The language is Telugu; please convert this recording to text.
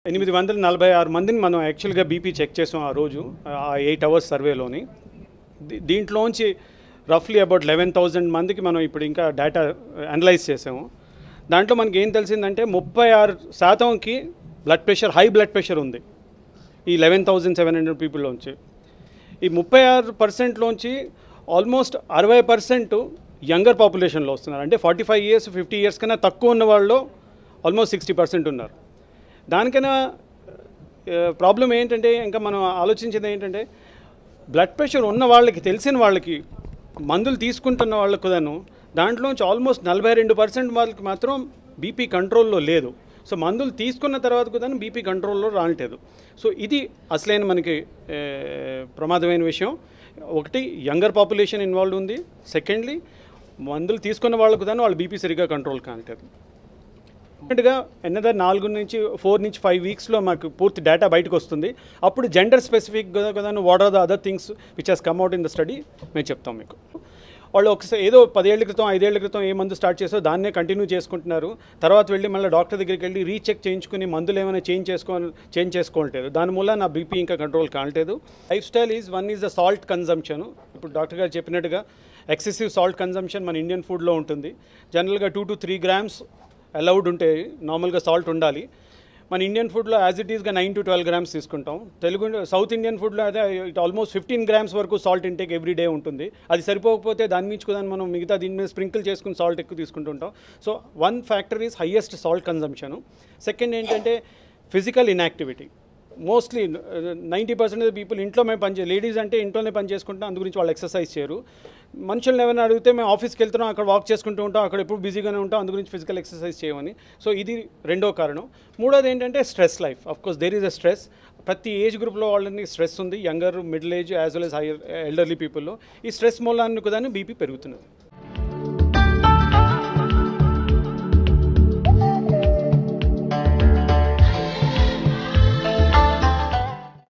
ఎనిమిది వందల నలభై ఆరు మందిని మనం యాక్చువల్గా బీపీ చెక్ చేసాం ఆ రోజు ఆ ఎయిట్ అవర్స్ సర్వేలోని దీ- దీంట్లోంచి రఫ్లీ అబౌట్ లెవెన్ థౌజండ్ మందికి మనం ఇప్పుడు ఇంకా డేటా అనలైజ్ చేసాము దాంట్లో మనకి ఏం తెలిసిందంటే ముప్పై ఆరు శాతంకి blood pressure high blood pressure ఉంది ఈ లెవెన్ థౌజండ్ సెవెన్ హండ్రెడ్ పీపుల్లోంచి ఈ ముప్పై ఆరు పర్సెంట్లోంచి ఆల్మోస్ట్ అరవై పర్సెంట్ యంగర్ పాపులేషన్లో వస్తున్నారు అంటే forty five years fifty years కన్నా తక్కువ ఉన్న వాళ్ళు ఆల్మోస్ట్ సిక్స్టీ పర్సెంట్ ఉన్నారు దానికన్నా ప్రాబ్లం ఏంటంటే ఇంకా మనం ఆలోచించేది ఏంటంటే బ్లడ్ ప్రెషర్ ఉన్న వాళ్ళకి తెలిసిన వాళ్ళకి మందులు తీసుకుంటున్న వాళ్ళకు కూడాను దాంట్లోంచి ఆల్మోస్ట్ నలభై రెండు పర్సెంట్ వాళ్ళకి మాత్రం బీపీ కంట్రోల్లో లేదు సో మందులు తీసుకున్న తర్వాత కూడా బీపీ కంట్రోల్లో రానట్లేదు సో ఇది అసలైన మనకి ఏ, ప్రమాదమైన విషయం ఒకటి యంగర్ పాపులేషన్ ఇన్వాల్వ్ ఉంది సెకండ్లీ మందులు తీసుకున్న వాళ్ళకు దాన్ని వాళ్ళ బీపీ సరిగ్గా కంట్రోల్ కానట్లేదు డెఫినెట్గా ఎన్నదర్ నాలుగు నుంచి ఫోర్ నుంచి ఫైవ్ వీక్స్లో మాకు పూర్తి డేటా బయటకు వస్తుంది అప్పుడు జెండర్ స్పెసిఫిక్ కదా what are the other things which has come out in the study మేము చెప్తాం మీకు వాళ్ళు ఒకసారి ఏదో పదేళ్ల క్రితం ఐదేళ్ల క్రితం ఏ మందు స్టార్ట్ చేసో దాన్నే కంటిన్యూ చేసుకుంటున్నారు తర్వాత వెళ్ళి మళ్ళీ డాక్టర్ దగ్గరికి వెళ్ళి రీచెక్ చేయించుకుని మందులు ఏమైనా చేంజ్ చేసుకో చేంజ్ చేసుకోవట్లేదు దానివల్ల నా బీపీ ఇంకా కంట్రోల్ కావట్లేదు lifestyle is one is the salt consumption ఇప్పుడు డాక్టర్ గారు చెప్పినట్టుగా ఎక్సెసివ్ సాల్ట్ కన్జంప్షన్ మన ఇండియన్ ఫుడ్లో ఉంటుంది జనరల్గా two to three grams allowed ఉంటే నార్మల్గా సాల్ట్ ఉండాలి మన ఇండియన్ ఫుడ్లో యాజ్ ఇట్ ఈస్గా నైన్ టు ట్వెల్వ్ గ్రామ్స్ తీసుకుంటాం తెలుగు సౌత్ ఇండియన్ ఫుడ్లో అదే ఇట్ ఆల్మోస్ట్ ఫిఫ్టీన్ గ్రామ్స్ వరకు సాల్ట్ ఇంటేక్ ఎవ్రీ డే ఉంటుంది అది సరిపోకపోతే దాని మించి కూడా మనం మిగతా దీని మీద స్ప్రింకిల్ చేసుకుని సాల్ట్ ఎక్కువ తీసుకుంటుంటాం so one factor is highest salt consumption second ఏంటంటే physical inactivity mostly ninety percent of people ఇంట్లోనే పని చే లేడీస్ అంటే ఇంట్లోనే పని చేసుకుంటాం అందు గురించి వాళ్ళు ఎక్సర్సైజ్ చేయరు మనుషులను ఎవరైనా అడిగితే మేము ఆఫీస్కి వెళ్తున్నాం అక్కడ వాక్ చేసుకుంటూ ఉంటాం అక్కడ ఎప్పుడు బిజీగానే ఉంటాం అందు గురించి ఫిజికల్ ఎక్సర్సైజ్ చేయమని సో ఇది రెండో కారణం మూడోది ఏంటంటే stress life of course there is a stress ప్రతి ఏజ్ గ్రూప్లో వాళ్ళని స్ట్రెస్ ఉంది younger middle age as well as higher elderly పీపుల్లో ఈ స్ట్రెస్ మూలాన్ని కూడా బీపీ పెరుగుతున్నది